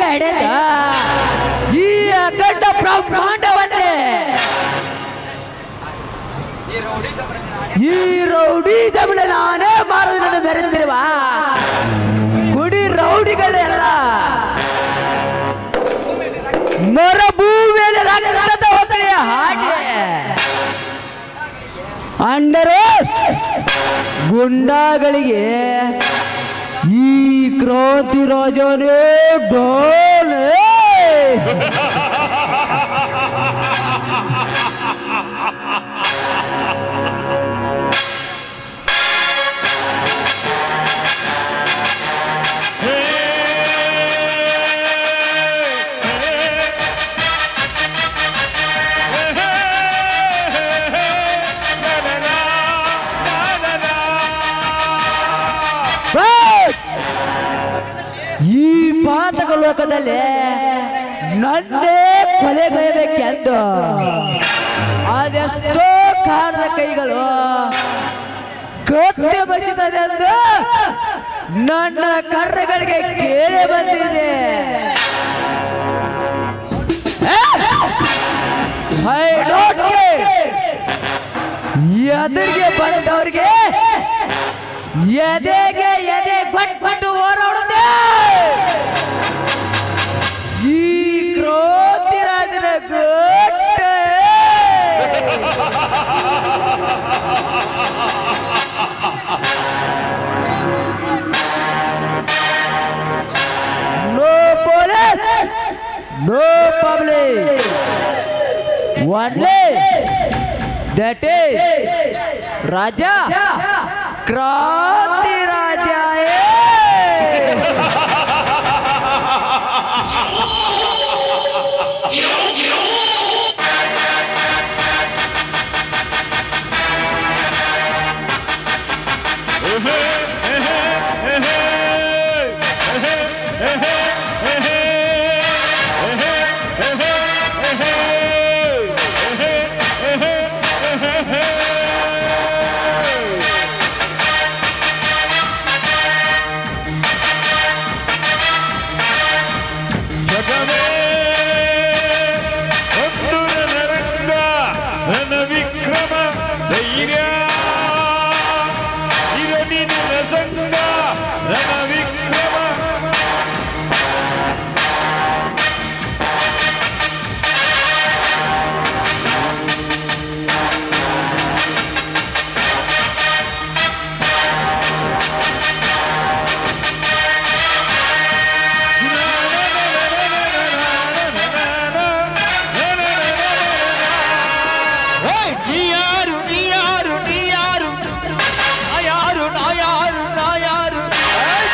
ನಡೆದ ಈ ಅಖಂಡ ಬ್ರಹ್ಮಾಂಡವನ್ನೇ ಈ ರೌಡಿ ಜಮಲೆ ನಾನೇ ಮಾರದನ್ನು ಮೆರೆದಿರುವ ಗುಡಿ ರೌಡಿಗಳೆಲ್ಲ ಮರಭೂಮಿಯಲ್ಲಿ ರಕ್ತದ ಹೊತ್ತಲೆಯ ಹಾಗೆ ಅಂದರೆ ಗುಂಡಾಗಳಿಗೆ ಈ ಕ್ರಾಂತಿ ರಾಜನೇ ಡೋಲೆ ಬಸ್! ಈ ಪಾತಕ ಲೋಕದಲ್ಲಿ ನನ್ನೇ ಕೊಲೆಗೈಬೇಕೆಂದು ಅದೆಷ್ಟೋ ಕಾಣದ ಕೈಗಳು ಕತ್ತೆ ಬಚ್ಚಿತದೆ ಎಂದು ನನ್ನ ಕರ್ರಗಳಿಗೆ ಕೇಳಿ ಬಂದಿದೆ ಐ ಡೋಂಟ್ ಎದುರಿಗೆ ಬಂದವ್ರಿಗೆ ಎದೆಗೆ ಎದೆ ಕೊಟ್ಬಿಟ್ಟು ಹೋರಾಡುತ್ತೆ ಈ ಕ್ರಾಂತಿ ರಾಜನ ಗೊಟ್ಟೆ no police no public only that is Raja Kranti Raja ಜಗವೇ ಒಂದು ರಣರಂಗ ರಣ ವಿಕ್ರಮ ಧೈರ್ಯ ಇರಲಿ ನಿನ್ನ ಸಂಗ ರಣ ವಿಕ್ರಮ ಏಯ್, ನೀ ಯಾರು ನೀ ಯಾರು ನೀ ಯಾರು ನಾ ಯಾರು ನಾ ಯಾರು ನಾ ಯಾರು ಏಯ್!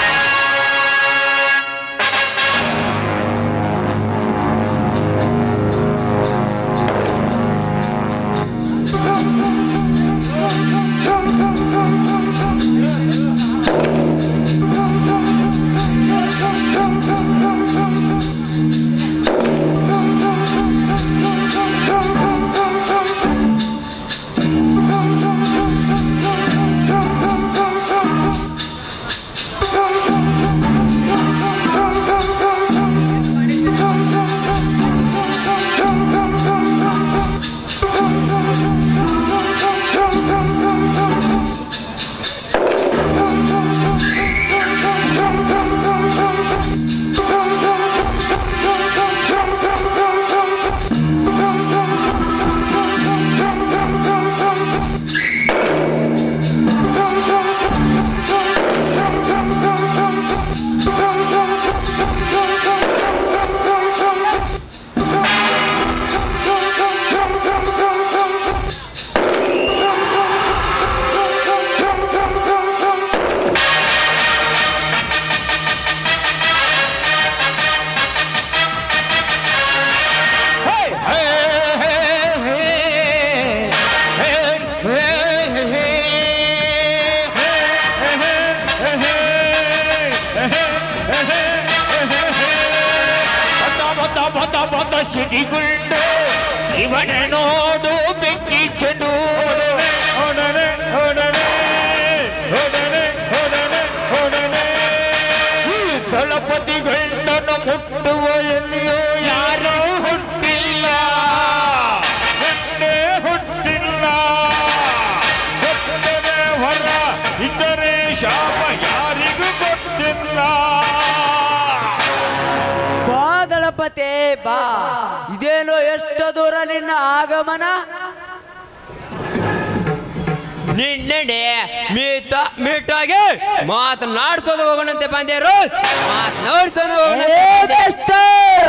ಬದ ಬದ ಬದ ಸಿಡಿಗುಂಡು ಇವನ ನೋಡು ಬೆಂಕಿ ಚೆಂಡು ಹೊಡನೆ ಹೊಡನೆ ಹೊಡನೆ ಹೊಡನೆ ಹೊಡನೆ ದಳಪತಿ ಗಂಡನ ಮುಟ್ಟುವ ಎಲ್ಲಿಯೋ ಯಾರೋ ಹುಟ್ಟಿಲ್ಲ ಹೆಣ್ಣೆ ಹುಟ್ಟಿಲ್ಲ ಹುಟ್ಟದೆ ಹೊರ ಇದ್ದರೆ ಶಾಪ ಯಾರಿಗೂ ಗೊತ್ತಿಲ್ಲ ಬಾ ದಳಪತಿ ಬಾ ಇದೇನು ಎಷ್ಟು ದೂರ ನಿನ್ನ ಆಗಮನ ನಿನ್ನೆ ಮೀಟ ಮೀಟಾಗಿ ಮಾತನಾಡ್ಸೋದು ಹೋಗೋಣಂತೆ ಬಂದಿರು ಮಾತನಾಡ್ಸೋದು ಹೋಗೋಣಂತೆ ए ಬಂದೆ. मिस्टर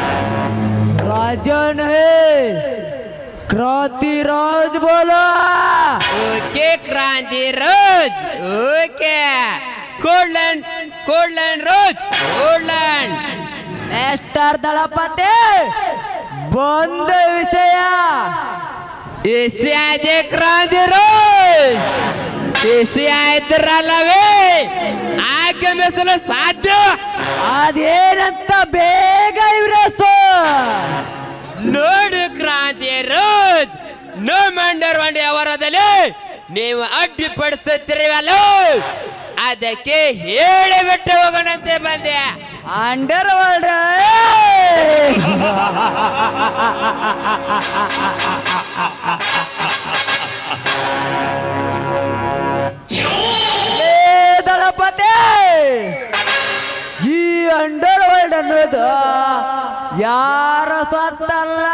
राजन है क्रांति राज बोला ಓಕೆ ಕ್ರಾಂತಿ ರೋಜ್ ಓಕೆ ಕೋಲ್ಡ್ಲ್ಯಾಂಡ್ ಕೋಲ್ಡ್ಲ್ಯಾಂಡ್ ರೋಜ್ ಕೋಲ್ಡ್ಲ್ಯಾಂಡ್ मिस्टर दलपति बंद विषय ಇಸಿ ಆಯ್ತೆ ಕ್ರಾಂತಿ ರೋಜ್ ಇಸಿ ಆಯ್ತಿರಲ್ಲವೇ ಆಕೆ ಮೆಸಲು ಸಾಧ್ಯ ಅದೇನಂತ ಬೇಗ ಇವ್ರಸು ನೋಡು ಕ್ರಾಂತಿ ರೋಜ್ ನೋ ಮಂಡರ್ ಒಂಡಿ ಅವರದಲ್ಲಿ ನೀವು ಅಡ್ಡಿಪಡಿಸುತ್ತಿರುವಲ್ಲ ಅದಕ್ಕೆ ಹೇಳಿ ಬಿಟ್ಟು ಹೋಗೋಣಂತೆ ಬಂದೆ ಅಂಡರ್ ವರ್ಲ್ಡ್ ದಳಪತಿ ಈ ಅಂಡರ್ ವರ್ಲ್ಡ್ ಅನ್ನೋದು ಯಾರ ಸ್ವತ್ತಲ್ಲ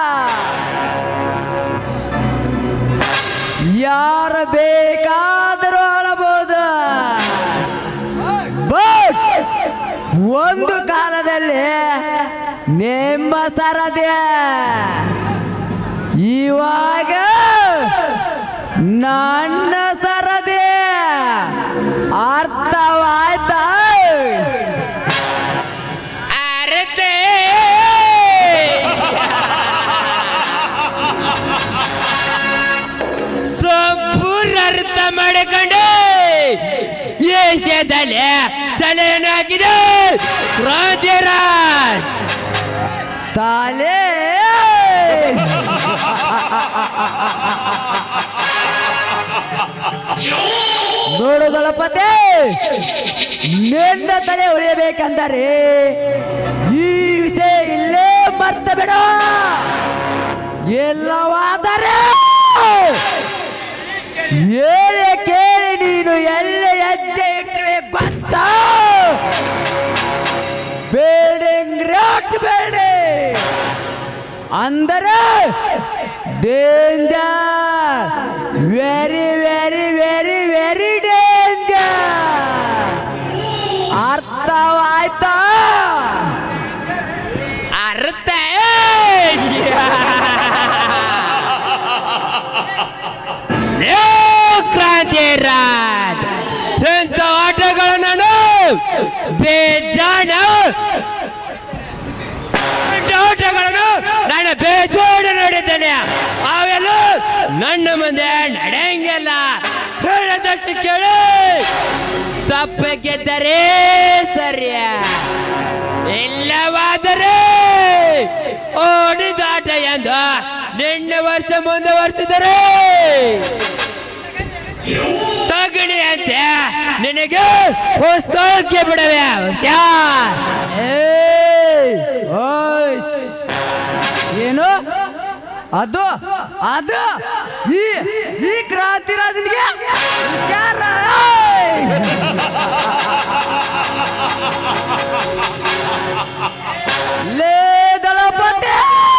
ಯಾರು ಬೇಕಾದರೂ ಆಳಬಹುದು ಬಟ್ ಒಂದು ಕಾಲದಲ್ಲಿ ನಿಮ್ಮ ಸರದೆ ಇವಾಗ ನನ್ನ ಸರದೆ ಅರ್ಥವಾಯ್ತಾ ಅರತೆ ಸಂಪೂರ್ಣ ಅರ್ಥ ಮಾಡಿಕೊಂಡೆ ಏಷ್ಯಾದಲ್ಲಿ ತಲೆಯನ್ನು ಹಾಕಿದೆ ಕ್ರಾಂತಿರಾಜ್ ತಾಲೇ ನೋಡು ದಳಪತಿ ನಿನ್ನ ತಲೆ ಉಳಿಯಬೇಕಂದರೆ ಈ ವಿಷಯ ಇಲ್ಲೇ ಮರ್ತ ಬಿಡ ಎಲ್ಲವಾದರೆ ಹೇಳಿ ಕೇಳಿ ನೀನು ಎಲ್ಲಿ ಹೆಜ್ಜೆ ಇಟ್ಟರೆ ಗೊತ್ತಾ ಬಿಲ್ಡಿಂಗ್ ರಾಕ್ ಬೇಡಿ ಅಂದರೆ danger very very very very danger ಅರ್ಥವಾಯ್ತಾ ಅರ್ಥ ಲೇ ಕ್ರಾಂತಿರಾಜ್ ಎಂತ ಆಟಗಳು ನಾನು ಬೇಜಾನ ಎಂತ ಆಟಗಳನ್ನು ನಾನು ಬೇಜೋಡು ನೋಡಿದ್ದೇನೆ ಅವೆಲ್ಲ ನನ್ನ ಮುಂದೆ ನಡೆಯಂಗಿಲ್ಲ ಹೇಳದಷ್ಟು ಕೇಳಿ ತಪ್ಪ ಗೆದ್ದರೆ ಸರಿಯ ಇಲ್ಲವಾದರೆ ಓಡಿದಾಟ ಎಂದು ನಿನ್ನ ವರ್ಷ ಮುಂದುವರಿಸಿದರೆ ತಗಣಿ ಅಂತ ನಿನಗೆ ಹೊಸ್ತೋಕೆ ಬಿಡವೆ ಹುಷಾರ್ ಏಯ್! ಓಯ್ಸ್! ಏನು ಅದು ಅದು ಈ ಈ ಕ್ರಾಂತಿರಾಜನಿಗೆ ವಿಚಾರ ಏಯ್! ಲೇ ದಳಪತಿ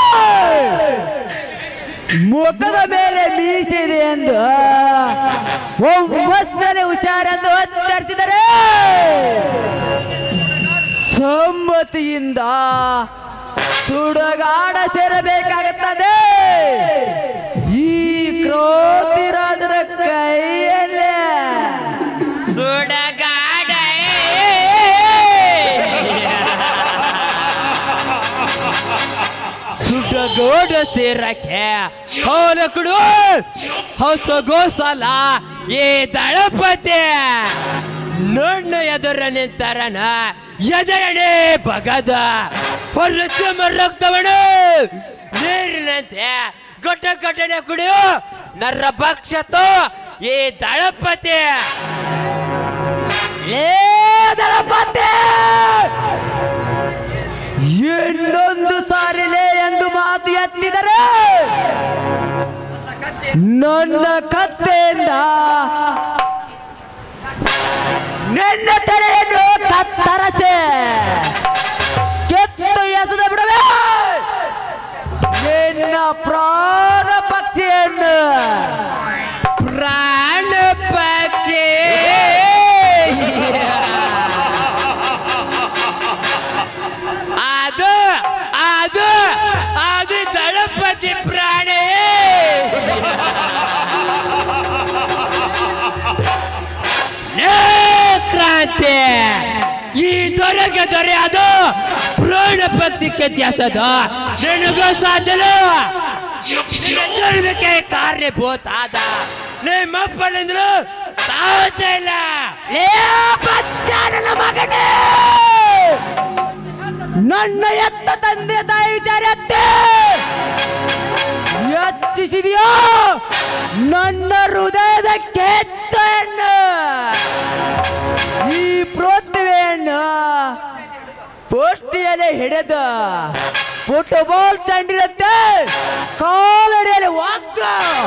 ಮುಖದ ಮೇಲೆ ಮೀಸಿದೆ ಎಂದು ಒಮ್ಮತ್ತನೆ ಹುಷಾರೆಂದು ಒತ್ತರಿಸಿದರೆ ಸಮ್ಮತಿಯಿಂದ ಸುಡಗಾಡ ಸೇರಬೇಕಾಗುತ್ತದೆ ಈ ಕ್ರೋಧಿರಾಜನ ಕೈಯಲ್ಲೇ ಸುಡಗಾಡ ಸುಡಗೋಡ ಸೇರಕ್ಕೆ ಹೋಲ ಕೊಡು ಹೊಸ ಗೋಸಲ ಈ ದಳಪತಿ ನನ್ನ ಎದುರ ನಿಂತರನ ಎದರನೆ ಬಗದ ಹೊರಸ ಮರಕ್ತವನು ನೀರಿನಂತೆ ಗೊಟ್ಟ ಗೊಟ್ಟನೆ ಕುಡಿಯು ನರ್ರ ಭಕ್ಷತು ಈ ದಳಪತಿ ಲೇ ದಳಪತಿ ಇನ್ನೊಂದು ಸಾರಿಲೆ ಎಂದು ಮಾತು ಎತ್ತಿದರೆ ನನ್ನ ಕತ್ತೆಯಿಂದ ನಿನ್ನ ತಲೆಯನ್ನು ಕತ್ತರಸೆ ಕೆತ್ತು ಎಸೆದು ಬಿಡವೆ ನಿನ್ನ ಪ್ರಾಣ ಪಕ್ಷಿಯನ್ನು ಪ್ರಾಣ ಪಕ್ಷಿ ಅದು ಅದು ಅದು ದಳಪತಿ ಪ್ರಾಣಿ ಲೇ ಕ್ರಾಂತಿ ಈ ದೊರೆಗೆ ದೊರೆ ಅದು ಪ್ರಾಣ ಪಕ್ಷಿ ಕೆತ್ತಿಸದು ನಿನಗೂ ಸಾಧ್ಯಲ್ಲ ಧರ್ಮಕ್ಕೆ ಕಾರ್ಯಭೂತ ಆದ ನಿಮ್ಮಪ್ಪನಂದ್ರು ಸಾವತ್ತೇ ಇಲ್ಲ ಲೇ ಬಚ್ಚಾರನ ಮಗನೇ ನನ್ನ ಎತ್ತ ತಂದೆ ತಾಯಿ ವಿಚಾರ ಎತ್ತೆ ಎತ್ತಿಸಿದೆಯೋ ನನ್ನ ಹೃದಯದ ಕೆತ್ತನ್ನು ಈ ಪೃಥ್ವಿಯನ್ನು ಪೋಸ್ಟಿಯಲ್ಲಿ ಹಿಡಿದು ಫುಟ್ಬಾಲ್ ಚಂಡಿರಂತೆ ಕಾಲಡಿಯಲ್ಲಿ ಒಗ್ಗ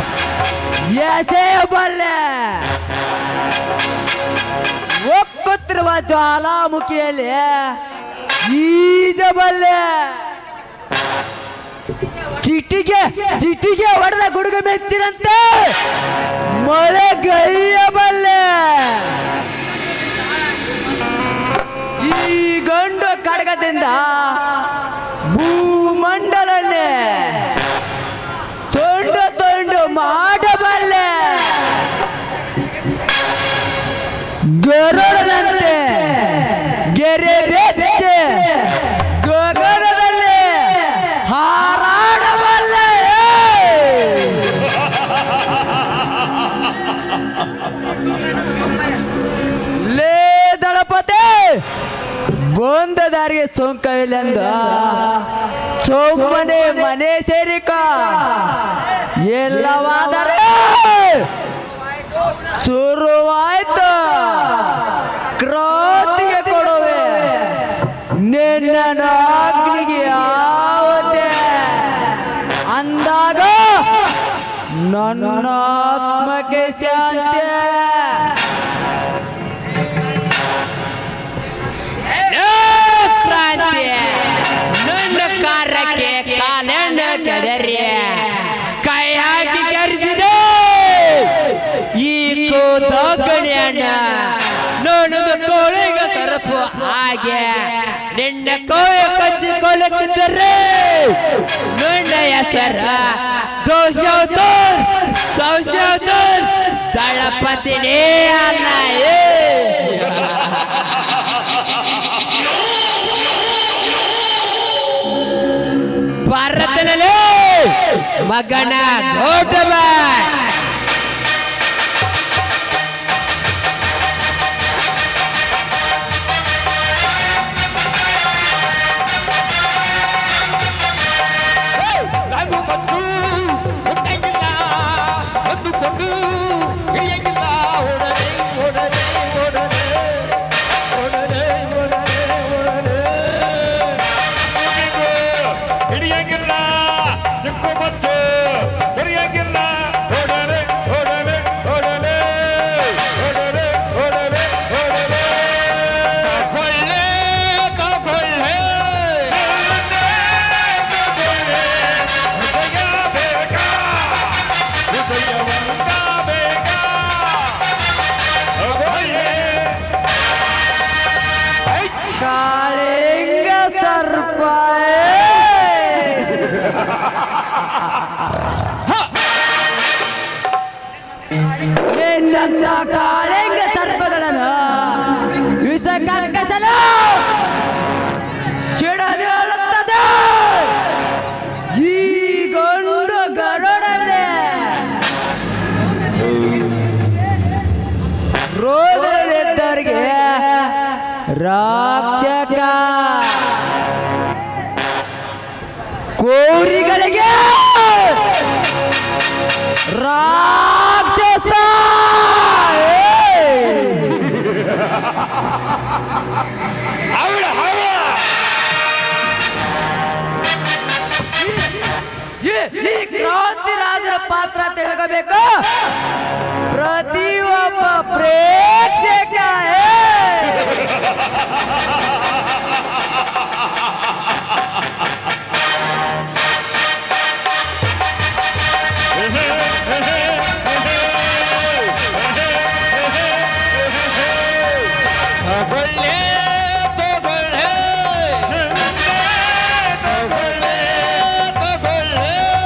ಎಸೆಯಬಲ್ಲೆ ಒಕ್ಕುತ್ತಿರುವ ಜ್ವಾಲಾಮುಖಿಯಲ್ಲಿ ಈಜಬಲ್ಲೆ ಚಿಟಿಗೆ ಚಿಟಿಗೆ ಹೊಡೆದ ಗುಡುಗು ಮೆತ್ತಿನಂತೆ ಮಳೆ ಗೈಯಬಲ್ಲೆ ಈ ಗಂಡು ಕಡಗದಿಂದ ಭೂಮಂಡಲನ್ನೇ ತೊಂಡು ತೊಂಡು ಮಾಡಬಲ್ಲೆ ಗರುಡನಂತೆ ಗೆರೆ ಬೆಚ್ಚೆ ಗಗನದಲ್ಲಿ ಹಾರಾಡಬಲ್ಲೆ ಲೇ ದಳಪತಿ ಬಂದ ದಾರಿಗೆ ಸೋಂಕವಿಲ್ಲೆಂದ ಸೋಮನೆ ಮನೆ ಸೇರಿಕ ಎಲ್ಲವಾದರೆ ಶುರುವಾಯ್ತು ಕ್ರಾಂತಿಗೆ ಕೊಡುವೆ ನಿನ್ನ ಅಗ್ನಿಗೆ ಯಾವತ್ತೆ ಅಂದಾಗ ನನ್ನ ಆತ್ಮಕ್ಕೆ ಶಾಂತಿ ಲೇ ಕ್ರಾಂತಿ ನನ್ನ ಕಾರ್ಯಕ್ಕೆ ಕಾಲನ್ನು ಕೆದರಿ ಕೈ ಹಾಕಿ ಕೆರಿಸಿದೆ ಈ ಕೂದೋಗಣ್ಯನ ನೋಡುದು ಕೋಳಿಗ ಸರಪು ಹಾಗೆ ನಿನ್ನ ಕೋಯ ಕಚ್ಚಿಕೊಳ್ಳುತ್ತಿದ್ದರೆ ನನ್ನ ಹೆಸರ ದೋಷೌದರ್ ದೋಷೌದರ್ ದಳಪತಿನೇ ಅಲ್ಲ ಏ ಭಾರತದಲ್ಲಿ ಮಗನ ದೊಡ್ಡವ ನಗು ಬಚ್ಚು ಮುಟ್ಟಂಗಿಲ್ಲ ಹೊಂದುಕೊಂಡು ಹಿಡಿಯಂಗಿಲ್ಲ ಓಡನೆ ಓಡನೆ ಓಡನೆ ಓಡನೆ ಓಡನೆ ಓಡನೆ ಹಿಡಿಯಂಗಿಲ್ಲ ಚಿಕ್ಕ ಬಚ್ಚು ಹೊರಿಯಂಗಿಲ್ಲ ಓಡಲೆ ಓಡಲೆ ಓಡಲೆ ಓಡಲೆ ಓಡಲೆ ಓಡಲೆ ಕೊಳ್ಳೆ ಕೊಳ್ಳೆ ಹೃದಯ ಬೇಗ ಹೃದಯವಂತ ಬೇಗ ಅಭಯೇ ಕಾಳಿಂಗ ಸರ್ಪ ನಿನ್ನಂತ ಕಾಳಿಂಗ ಸರ್ಪಗಳನ್ನು ವಿಷ ಕಕ್ಕಸಲು ಚಿಡದೇಳುತ್ತದೆ ಈ ಗಂಡು ಗರುಡನೆ ರೋಗದಲ್ಲಿದ್ದವರಿಗೆ ರಾಕ್ಷಕ ಕೋರಿಗಳಿಗೆ ರಾಕ್ಷಸ ಏ! ಪಾತ್ರ ತಿಳ್ಕೋಬೇಕು ಪ್ರತಿಯೊಬ್ಬ ಪ್ರೇಕ್ಷಕ ಏ! ತಗೊಳ್ಳೆ ತಗೊಳ್ಳೆ ತಗೊಳ್ಳೆ ತಗೊಳ್ಳೆ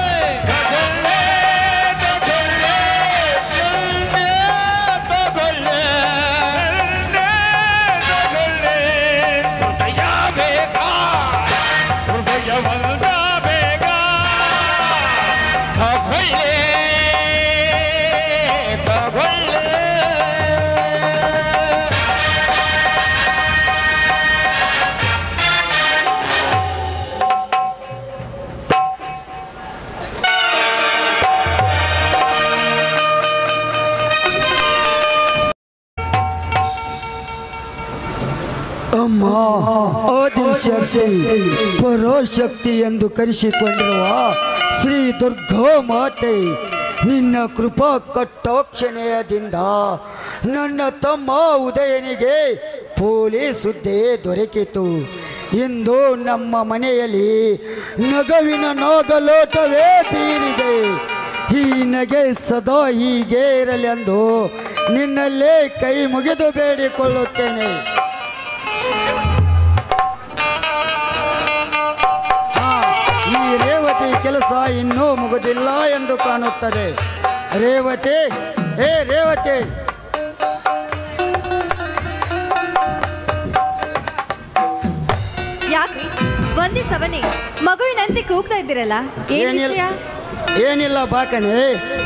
ತಗೊಳ್ಳೆ ಹೃದಯ ಬೇಕಾ ಹೃದಯವನ್ನ ಬೇಗ ತಗೊಳ್ಳೆ ತಗೊಳ್ಳೆ ಅಮ್ಮ ಆದಿಶಕ್ತಿ ಪರೋಶಕ್ತಿ ಎಂದು ಕರೆಸಿಕೊಂಡಿರುವ ಶ್ರೀ ದುರ್ಗಾ ಮಾತೆ ನಿನ್ನ ಕೃಪಾ ಕಟ್ಟಾಕ್ಷಣೆಯದಿಂದ ನನ್ನ ತಮ್ಮ ಉದಯನಿಗೆ ಪೊಲೀಸ್ ಹುದ್ದೆ ದೊರಕಿತು ಇಂದು ನಮ್ಮ ಮನೆಯಲ್ಲಿ ನಗವಿನ ನಾಗಲೋಟವೇ ಬೀರಿದೆ ಈ ನಗೆ ಸದಾ ಹೀಗೆ ಇರಲಿ ಎಂದು ನಿನ್ನಲ್ಲೇ ಕೈ ಮುಗಿದು ಬೇಡಿಕೊಳ್ಳುತ್ತೇನೆ ಹಾ, ಈ ರೇವತಿ ಕೆಲಸ ಇನ್ನೂ ಮುಗುದಿಲ್ಲ ಎಂದು ಕಾಣುತ್ತದೆ ರೇವತಿ ಏ ರೇವತಿ ಯಾಕ್ರಿ ಒಂದೇ ಸವನೆ ಮಗುವಿನಂತೆ ಕೂಗ್ತಾ ಇದ್ದೀರಲ್ಲ ಏನ್ ಏನಿಲ್ಲ ವಿಷಯ ಏನಿಲ್ಲ ಬಾಕನೆ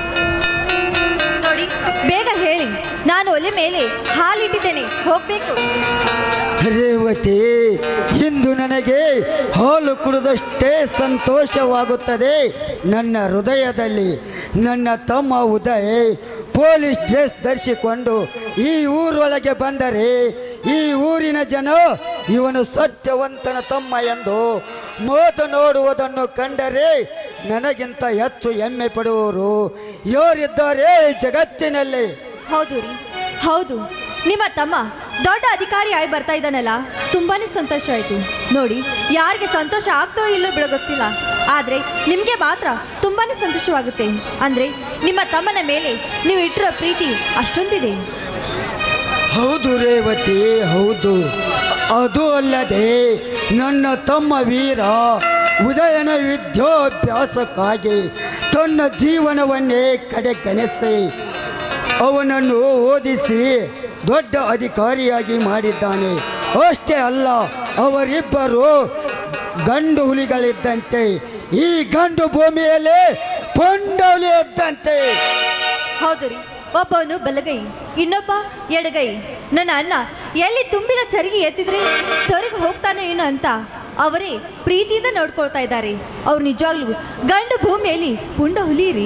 ನೋಡಿ ಬೇಗ ಹೇಳಿ ನಾನು ಒಲೆ ಮೇಲೆ ಹಾಲಿಟ್ಟಿದ್ದೇನೆ ಹೋಗ್ಬೇಕು ರೇವತಿ ಇಂದು ನನಗೆ ಹಾಲು ಕುಡಿದಷ್ಟೇ ಸಂತೋಷವಾಗುತ್ತದೆ ನನ್ನ ಹೃದಯದಲ್ಲಿ ನನ್ನ ತಮ್ಮ ಉದಯ್ ಪೊಲೀಸ್ ಡ್ರೆಸ್ ಧರಿಸಿಕೊಂಡು ಈ ಊರೊಳಗೆ ಬಂದರೆ ಈ ಊರಿನ ಜನ ಇವನು ಸತ್ಯವಂತನ ತಮ್ಮ ಎಂದು ಮೋತ ನೋಡುವುದನ್ನು ಕಂಡರೆ ನನಗಿಂತ ಹೆಚ್ಚು ಹೆಮ್ಮೆ ಪಡುವವರು ಯಾರಿದ್ದಾರೆ ಜಗತ್ತಿನಲ್ಲಿ ಹೌದು ರೀ ಹೌದು ನಿಮ್ಮ ತಮ್ಮ ದೊಡ್ಡ ಅಧಿಕಾರಿ ಆಗಿ ಬರ್ತಾ ಇದ್ದಾನಲ್ಲ ತುಂಬಾನೇ ಸಂತೋಷ ಆಯ್ತು ನೋಡಿ ಯಾರಿಗೆ ಸಂತೋಷ ಆಗ್ತೋ ಇಲ್ಲೋ ಬಿಡೋ ಗೊತ್ತಿಲ್ಲ ಆದ್ರೆ ನಿಮ್ಗೆ ಮಾತ್ರ ತುಂಬಾನೇ ಸಂತೋಷವಾಗುತ್ತೆ ಅಂದ್ರೆ ನಿಮ್ಮ ತಮ್ಮನ ಮೇಲೆ ನೀವು ಇಟ್ಟಿರೋ ಪ್ರೀತಿ ಅಷ್ಟೊಂದಿದೆ ಹೌದು ರೇವತಿ ಹೌದು ಅದು ಅಲ್ಲದೆ ನನ್ನ ತಮ್ಮ ವೀರ ಉದಯನ ವಿದ್ಯಾಭ್ಯಾಸಕ್ಕಾಗಿ ತನ್ನ ಜೀವನವನ್ನೇ ಕಡೆಗಣಿಸಿ ಅವನನ್ನು ಓದಿಸಿ ದೊಡ್ಡ ಅಧಿಕಾರಿಯಾಗಿ ಮಾಡಿದ್ದಾನೆ ಅಷ್ಟೇ ಅಲ್ಲ ಅವರಿಬ್ಬರು ಗಂಡು ಹುಲಿಗಳಿದ್ದಂತೆ ಈ ಗಂಡು ಭೂಮಿಯಲ್ಲಿ ಪೊಂಡೋಲಿ ಇದ್ದಂತೆ ಹೌದು ರೀ ಒಬ್ಬವನು ಬಲಗೈ ಇನ್ನೊಬ್ಬ ಎಡಗೈ ನನ್ನ ಅಣ್ಣ ಎಲ್ಲಿ ತುಂಬಿದ ಚರಿಗೆ ಎತ್ತಿದ್ರೆ ಸೊರಗಿ ಹೋಗ್ತಾನೆ ಏನೋ ಅಂತ ಅವರೇ ಪ್ರೀತಿಯಿಂದ ನೋಡ್ಕೊಳ್ತಾ ಇದ್ದಾರೆ ಅವ್ರು ನಿಜವಾಗ್ಲೂ ಗಂಡು ಭೂಮಿಯಲ್ಲಿ ಪುಂಡ ಹುಲಿ ರೀ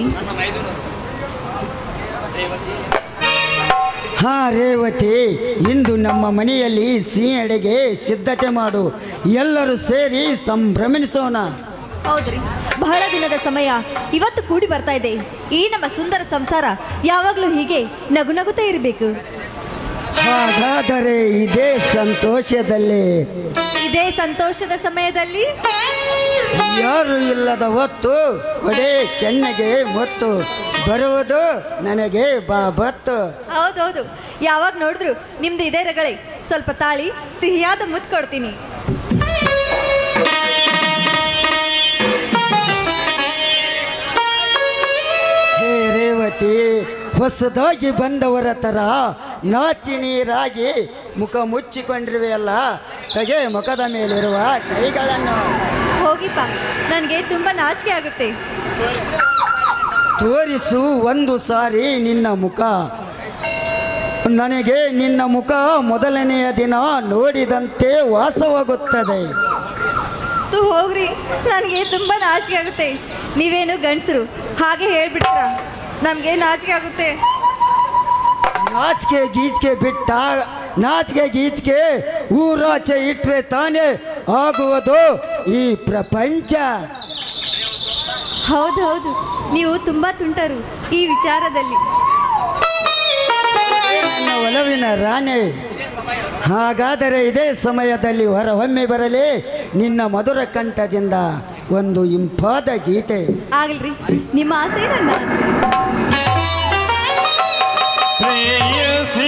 ಹಾ ರೇವತಿ ಇಂದು ನಮ್ಮ ಮನೆಯಲ್ಲಿ ಸಿಹಿಯಡೆಗೆ ಸಿದ್ಧತೆ ಮಾಡು ಎಲ್ಲರೂ ಸೇರಿ ಸಂಭ್ರಮಿಸೋಣ ಹೌದ್ರಿ ಬಹಳ ದಿನದ ಸಮಯ ಇವತ್ತು ಕೂಡಿ ಬರ್ತಾ ಇದೆ ಈ ನಮ್ಮ ಸುಂದರ ಸಂಸಾರ ಯಾವಾಗಲೂ ಹೀಗೆ ನಗು ನಗುತ್ತಾ ಇರಬೇಕು ಹಾಗಾದರೆ ಇದೇ ಸಂತೋಷದಲ್ಲಿ ಇದೇ ಸಂತೋಷದ ಸಮಯದಲ್ಲಿ ಯಾರು ಇಲ್ಲದ ಹೊತ್ತು ಕೊಡೆ ಕೆನ್ನೆಗೆ ಮೊತ್ತು ಬರುವುದು ನನಗೆ ಬಾಬತ್ತು ಹೌದೌದು ಯಾವಾಗ ನೋಡಿದ್ರು ನಿಮ್ದು ಇದೇ ರಗಳೆ ಸ್ವಲ್ಪ ತಾಳಿ ಸಿಹಿಯಾದ ಮುತ್ತು ಕೊಡ್ತೀನಿ ಹೇ ರೇವತಿ ಹೊಸದಾಗಿ ಬಂದವರ ತರ ನಾಚಿ ನೀರಾಗಿ ಮುಖ ಮುಚ್ಚಿಕೊಂಡಿರುವೆಯಲ್ಲ ತೆಗೆ ಮುಖದ ಮೇಲಿರುವ ಕೈಗಳನ್ನು ಹೋಗಿಪ್ಪ ನನಗೆ ತುಂಬ ನಾಚಿಕೆ ಆಗುತ್ತೆ ತೋರಿಸು ಒಂದು ಸಾರಿ ನಿನ್ನ ಮುಖ ನನಗೆ ನಿನ್ನ ಮುಖ ಮೊದಲನೆಯ ದಿನ ನೋಡಿದಂತೆ ವಾಸವಾಗುತ್ತದೆ ತು ಹೋಗ್ರಿ ನನಗೆ ತುಂಬ ನಾಚಿಕೆ ಆಗುತ್ತೆ ನೀವೇನು ಗಂಡಸರು ಹಾಗೆ ಹೇಳ್ಬಿಟ್ರ ನಮಗೆ ನಾಚಿಕೆ ಆಗುತ್ತೆ ನಾಚಿಕೆ ಗೀಚಿಕೆ ಬಿಟ್ಟ ನಾಚಿಕೆ ಗೀಚಿಕೆ ಊರಾಚೆ ಇಟ್ಟರೆ ತಾನೇ ಆಗುವುದು ಈ ಪ್ರಪಂಚ ಹೌದು ಹೌದು ನೀವು ತುಂಬ ತುಂಟರು ಈ ವಿಚಾರದಲ್ಲಿ ನನ್ನ ಒಲವಿನ ರಾಣಿ ಹಾಗಾದರೆ ಇದೇ ಸಮಯದಲ್ಲಿ ಹೊರಹೊಮ್ಮೆ ಬರಲಿ ನಿನ್ನ ಮಧುರ ಕಂಠದಿಂದ ಒಂದು ಇಂಪಾದ ಗೀತೆ ಆಗಲ್ರಿ ನಿಮ್ಮ ಆಸೆ ನನ್ನ ಆಸೆ ಪ್ರೇಯಸಿ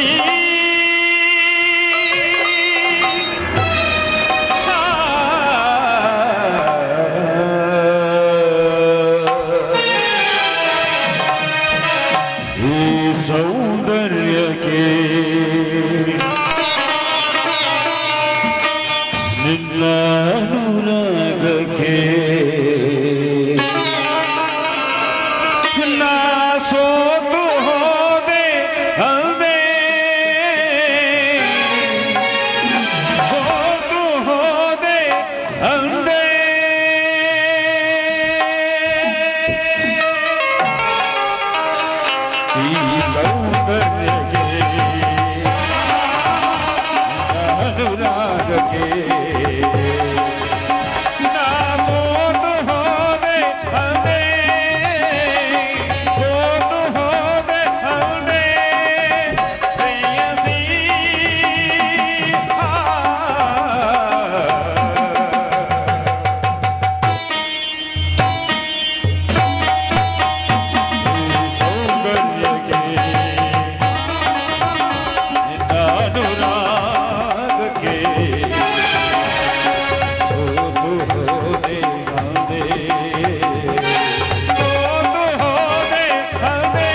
ಈ ಸೌಂದರ್ಯಕ್ಕೆ ನಿನ್ನ ಅನುರಾಗಕ್ಕೆ ನಾ ಸೋತು ಹೋದೆ ಅಲ್ದೆ ಸೋತು ಹೋದೆ ಅಲ್ದೆ ಈ ಸೌಂದರ್ಯಕ್ಕೆ ಅನುರಾಗಕ್ಕೆ ನಾ ಸೋತು ಹೋದೆ ಅಲ್ದೆ ಸೋತು ಹೋದೆ ಅಲ್ದೆ ಪ್ರೇಯಸಿ ಆ ಸೌಂದರ್ಯಕ್ಕೆ ನಿನ್ನ ಅನುರಾಗಕ್ಕೆ ಸೋತು ಹೋದೆ ಅಲ್ದೆ ಸೋತು ಹೋದೆ ಅಲ್ದೆ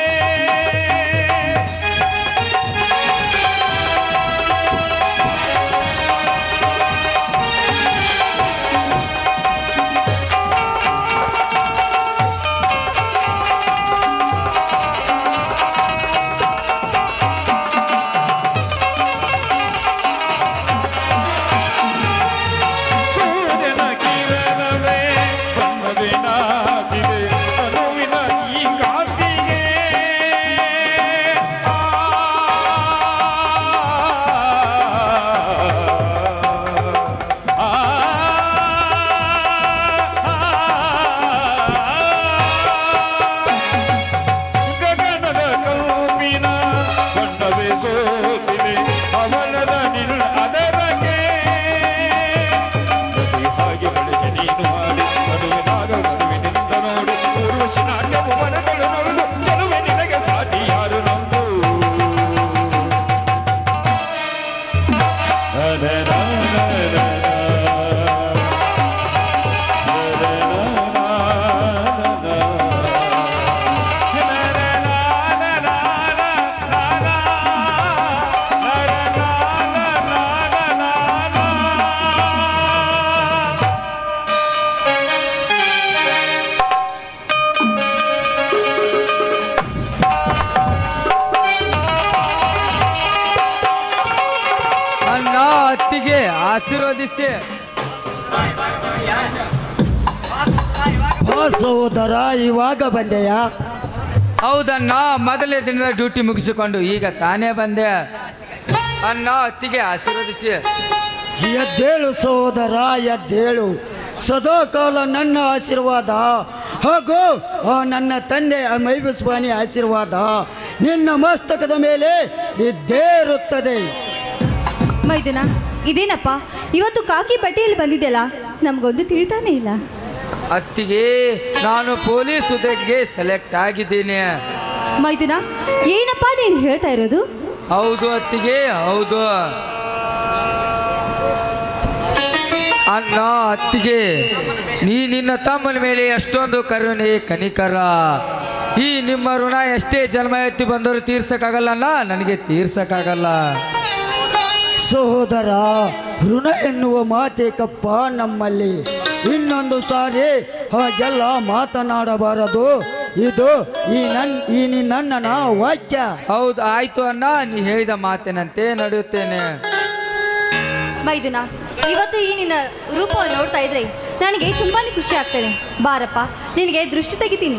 ಸೂರ್ಯನ ಕಿರಣವೇ ಬಣ್ಣವೇ ನಾಚಿದೆ ಅನುವಿನ ಈ ಕಾಂತಿಗೆ ಆ, ಆ, ಗಗನದ ಕೌಪಿನ ಬಣ್ಣವೇ ಸೋತಿದೆ ಅವಳದ ನಿಲ್ ಅದರಗೆ ಪ್ರತಿ ಹಾಗೆ ಬೆಳೆಗೆ ನೀನು ಮಾಡಿ ಮದುವೆನಾಗ ಮದುವಿನಿಂದ ನೋಡಿ ಊರ್ವಶಿ ನಾಟ್ಯವು ಮನಗಳು ನೋಡು ಚೆಲುವೆ ನಿನಗೆ ಸಾಟಿ ಯಾರು ನಂದು ಅಣ್ಣ ಅತ್ತಿಗೆ ಆಶೀರ್ವದಿಸಿ ಓ ಸಹೋದರ ಇವಾಗ ಬಂದೆಯಾ ಹೌದಣ್ಣ ಮೊದಲೇ ದಿನದ ಡ್ಯೂಟಿ ಮುಗಿಸಿಕೊಂಡು ಈಗ ತಾನೇ ಬಂದೆ ಅಣ್ಣ ಅತ್ತಿಗೆ ಆಶೀರ್ವದಿಸಿ ಎದ್ದೇಳು ಸಹೋದರ ಎದ್ದೇಳು ಸದಾಕಾಲ ನನ್ನ ಆಶೀರ್ವಾದ ಹಾಗೂ ಆ ನನ್ನ ತಂದೆ ಮೈಬಸ್ವಾನಿ ಆಶೀರ್ವಾದ ನಿನ್ನ ಮಸ್ತಕದ ಮೇಲೆ ಇದ್ದೇ ಇರುತ್ತದೆ ಮೈದುನ ಇದೇನಪ್ಪ ಇವತ್ತು ಕಾಕಿ ಬಟ್ಟೆಯಲ್ಲಿ ಬಂದಿದ್ದೆಲ್ಲ ನಮಗೊಂದು ತಿಳಿತಾನೇ ಇಲ್ಲ ಅತ್ತಿಗೆ ನಾನು ಪೊಲೀಸ್ ಹುದ್ದೆಗೆ ಸೆಲೆಕ್ಟ್ ಆಗಿದ್ದೀನಿ ಮೈದುನ ಏನಪ್ಪ ನೀನು ಹೇಳ್ತಾ ಇರೋದು ಹೌದು ಅತ್ತಿಗೆ ಹೌದು ಅಣ್ಣ ಅತ್ತಿಗೆ ನೀ ನಿನ್ನ ತಮ್ಮನ ಮೇಲೆ ಎಷ್ಟೊಂದು ಕರುಣೆ ಕನಿಕರ ಈ ನಿಮ್ಮ ಋಣ ಎಷ್ಟೇ ಜನ್ಮ ಎತ್ತಿ ಬಂದರೂ ತೀರ್ಸಕ್ಕಾಗಲ್ಲ ಅಣ್ಣ ನನಗೆ ತೀರ್ಸಕ್ಕಾಗಲ್ಲ ಸಹೋದರ ಋಣ ಎನ್ನುವ ಮಾತೇಕಪ್ಪ ನಮ್ಮಲ್ಲಿ ಇನ್ನೊಂದು ಸಾರಿ ಹಾಗೆಲ್ಲ ಮಾತನಾಡಬಾರದು ಇದು ಈ ನನ್ ಈ ನಿನ್ನಣ್ಣನ ವಾಕ್ಯ ಹೌದು ಆಯ್ತು ಅಣ್ಣ ನೀ ಹೇಳಿದ ಮಾತಿನಂತೆ ನಡೆಯುತ್ತೇನೆ ಮೈದುನ ಇವತ್ತು ಈ ನಿನ್ನ ರೂಪವನ್ನು ನೋಡ್ತಾ ಇದ್ರೆ ನನಗೆ ತುಂಬಾನೇ ಖುಷಿ ಆಗ್ತದೆ ಬಾರಪ್ಪ ನಿನಗೆ ದೃಷ್ಟಿ ತೆಗಿತೀನಿ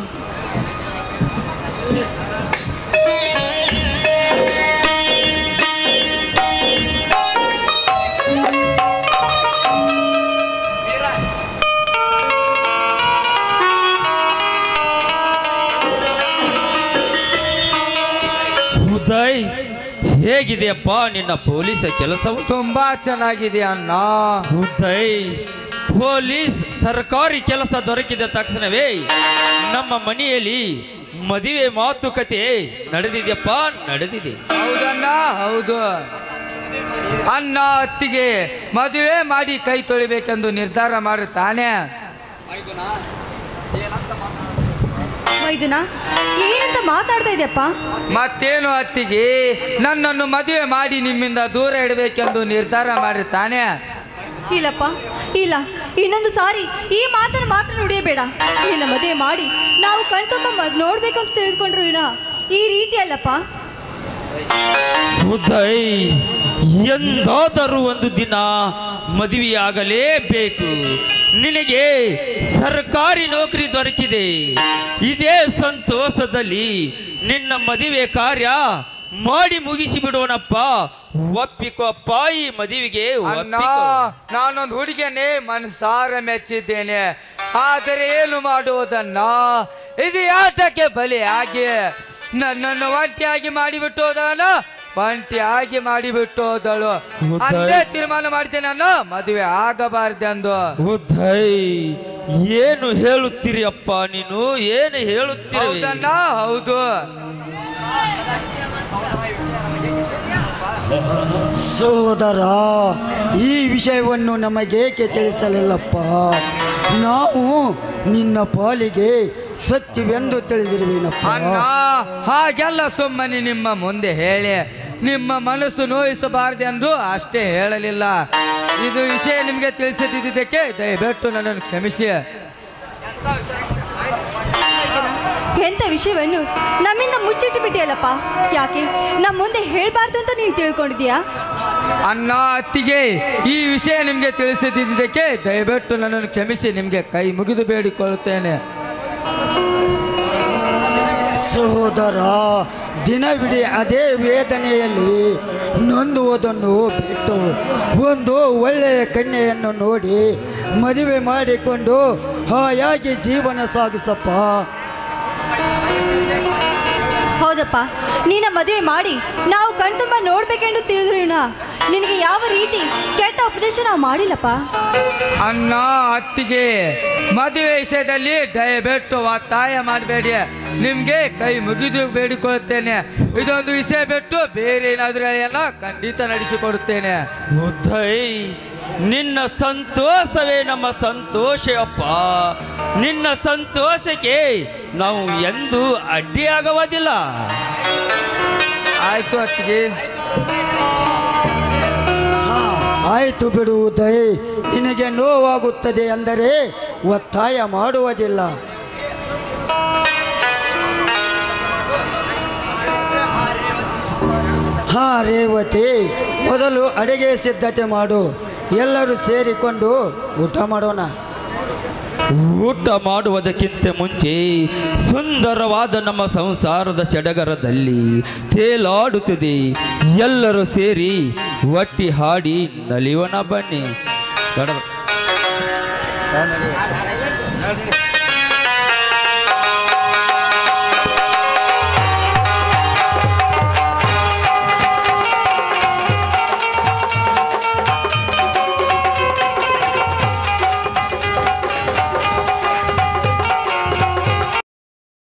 ಹೇಗಿದೆಯಪ್ಪ ನಿನ್ನ ಪೊಲೀಸ ಕೆಲಸವು ತುಂಬಾ ಚೆನ್ನಾಗಿದೆ ಅಣ್ಣ ಉದಯ್ ಪೊಲೀಸ್ ಸರ್ಕಾರಿ ಕೆಲಸ ದೊರಕಿದ ತಕ್ಷಣವೇ ನಮ್ಮ ಮನೆಯಲ್ಲಿ ಮದುವೆ ಮಾತುಕತೆ ನಡೆದಿದೆಯಪ್ಪ ನಡೆದಿದೆ ಹೌದಣ್ಣ ಹೌದು ಅಣ್ಣ ಅತ್ತಿಗೆ ಮದುವೆ ಮಾಡಿ ಕೈ ತೊಳಿಬೇಕೆಂದು ನಿರ್ಧಾರ ಮಾಡುತ್ತಾನೆ ಮೈದುನ ಏನಂತ ಮಾತಾಡ್ತಾ ಇದೆಯಪ್ಪ ಮತ್ತೇನು ಅತ್ತಿಗೆ ನನ್ನನ್ನು ಮದುವೆ ಮಾಡಿ ನಿಮ್ಮಿಂದ ದೂರ ಇಡಬೇಕೆಂದು ನಿರ್ಧಾರ ಮಾಡುತ್ತಾನೆ ಇಲ್ಲಪ್ಪ ಇಲ್ಲ ಇನ್ನೊಂದು ಸಾರಿ ಈ ಮಾತನ್ನು ಮಾತ್ರ ನುಡಿಯಬೇಡ ನಿನ್ನ ಮದುವೆ ಮಾಡಿ ನಾವು ಕಣ್ತುಂಬ ಮ- ನೋಡ್ಬೇಕು ಅಂತ ತಿಳಿದುಕೊಂಡ್ರು ವಿನ ಈ ರೀತಿ ಅಲ್ಲಪ್ಪ ಉದಯ್ ಎಂದಾದರೂ ಒಂದು ದಿನ ಮದುವೆಯಾಗಲೇಬೇಕು ನಿನಗೆ ಸರ್ಕಾರಿ ನೌಕರಿ ದೊರಕಿದೆ ಇದೇ ಸಂತೋಷದಲ್ಲಿ ನಿನ್ನ ಮದುವೆ ಕಾರ್ಯ ಮಾಡಿ ಮುಗಿಸಿ ಬಿಡೋಣಪ್ಪ ಒಪ್ಪಿಕೊಪ್ಪ ಈ ಮದುವೆಗೆ ಅಣ್ಣ ಒಪ್ಪಿಕೋ. ನಾನೊಂದು ಹುಡುಗಿಯನ್ನೇ ಮನಸಾರ ಮೆಚ್ಚಿದ್ದೇನೆ ಆದರೆ ಏನು ಮಾಡುವುದನ್ನ ಇದು ಆಟಕ್ಕೆ ಬಲಿಯಾಗಿ ನನ್ನನ್ನು ಒಂಟಿಯಾಗಿ ಮಾಡಿಬಿಟ್ಟು ಹೋದಳಲ್ಲ ಒಂಟಿಯಾಗಿ ಮಾಡಿಬಿಟ್ಟು ಹೋದಳು ಹೌದಾ? ಅಂದೇ ತೀರ್ಮಾನ ಮಾಡಿದ್ದೇನೆ ನಾನು ಮದುವೆ ಆಗಬಾರ್ದೆಂದು ಉದಯ್ ಏನು ಹೇಳುತ್ತೀರಿ ಅಪ್ಪ ನೀನು ಏನು ಹೇಳುತ್ತೀರಿ ಹೌದಣ್ಣ ಹೌದು ಸೋದರ ಈ ವಿಷಯವನ್ನು ನಮಗೇಕೆ ತಿಳಿಸಲಿಲ್ಲಪ್ಪ ನಾವು ನಿನ್ನ ಪಾಲಿಗೆ ಸತ್ಯವೆಂದು ತಿಳಿದಿರುವೇನಪ್ಪ ಅಣ್ಣ ಹಾಗೆಲ್ಲ ಸುಮ್ಮನೆ ನಿಮ್ಮ ಮುಂದೆ ಹೇಳಿ ನಿಮ್ಮ ಮನಸ್ಸು ನೋಯಿಸಬಾರದೆಂದು ಅಷ್ಟೇ ಹೇಳಲಿಲ್ಲ ಇದು ವಿಷಯ ನಿಮಗೆ ತಿಳಿಸದಿದ್ದಕ್ಕೆ ದಯವಿಟ್ಟು ನನ್ನನ್ನು ಕ್ಷಮಿಸಿ ಎಂಥ ವಿಷಯವನ್ನು ನಮ್ಮಿಂದ ಮುಚ್ಚಿಟ್ಟು ಬಿಟ್ಟಿಯಲ್ಲಪ್ಪ ಯಾಕೆ ನಮ್ಮ ಮುಂದೆ ಹೇಳ್ಬಾರ್ದು ಅಂತ ನೀನು ತಿಳ್ಕೊಂಡಿದ್ಯಾ ಅಣ್ಣ ಅತ್ತಿಗೆ ಈ ವಿಷಯ ನಿಮಗೆ ತಿಳಿಸದಿದ್ದಕ್ಕೆ ದಯವಿಟ್ಟು ನನ್ನನ್ನು ಕ್ಷಮಿಸಿ ನಿಮಗೆ ಕೈ ಮುಗಿದು ಬೇಡಿಕೊಳ್ಳುತ್ತೇನೆ ಸಹೋದರ ದಿನವಿಡೀ ಅದೇ ವೇದನೆಯಲ್ಲಿ ನೊಂದುವುದನ್ನು ಬಿಟ್ಟು ಒಂದು ಒಳ್ಳೆಯ ಕನ್ಯೆಯನ್ನು ನೋಡಿ ಮದುವೆ ಮಾಡಿಕೊಂಡು ಹಾಯಾಗಿ ಜೀವನ ಸಾಗಿಸಪ್ಪ ಹೌದಪ್ಪ ನಿನ್ನ ಮದುವೆ ಮಾಡಿ ನಾವು ಕಣ್ತುಂಬ ನೋಡ್ಬೇಕೆಂದು ತಿಳಿದ್ರುಣ ನಿನಗೆ ಯಾವ ರೀತಿ ಕೆಟ್ಟ ಉಪದೇಶ ನಾವು ಮಾಡಿಲ್ಲಪ್ಪ ಅಣ್ಣ ಅತ್ತಿಗೆ ಮದುವೆ ವಿಷಯದಲ್ಲಿ ದಯವಿಟ್ಟು ಒತ್ತಾಯ ಮಾಡಬೇಡಿ ನಿಮ್ಗೆ ಕೈ ಮುಗಿದು ಬೇಡಿಕೊಳ್ಳುತ್ತೇನೆ ಇದೊಂದು ವಿಷಯ ಬಿಟ್ಟು ಬೇರೆ ಏನಾದರೂ ಎಲ್ಲ ಖಂಡಿತ ನಡೆಸಿಕೊಡುತ್ತೇನೆ ಉದಯ್ ನಿನ್ನ ಸಂತೋಷವೇ ನಮ್ಮ ಸಂತೋಷಪ್ಪ ನಿನ್ನ ಸಂತೋಷಕ್ಕೆ ನಾವು ಎಂದೂ ಅಡ್ಡಿಯಾಗುವುದಿಲ್ಲ ಆಯ್ತು ಅತ್ತಿಗೆ ಹಾ ಆಯಿತು ಬಿಡು ಉದಯ್ ನಿನಗೆ ನೋವಾಗುತ್ತದೆ ಎಂದರೆ ಒತ್ತಾಯ ಮಾಡುವುದಿಲ್ಲ ಹಾ ರೇವತಿ ಮೊದಲು ಅಡಿಗೆ ಸಿದ್ಧತೆ ಮಾಡು ಎಲ್ಲರೂ ಸೇರಿಕೊಂಡು ಊಟ ಮಾಡೋಣ ಊಟ ಮಾಡುವುದಕ್ಕಿಂತ ಮುಂಚೆ ಸುಂದರವಾದ ನಮ್ಮ ಸಂಸಾರದ ಸಡಗರದಲ್ಲಿ ತೇಲಾಡುತ್ತದೆ ಎಲ್ಲರೂ ಸೇರಿ ಒಟ್ಟಿ ಹಾಡಿ ನಲಿವನ ಬನ್ನಿ ಬೇಡ.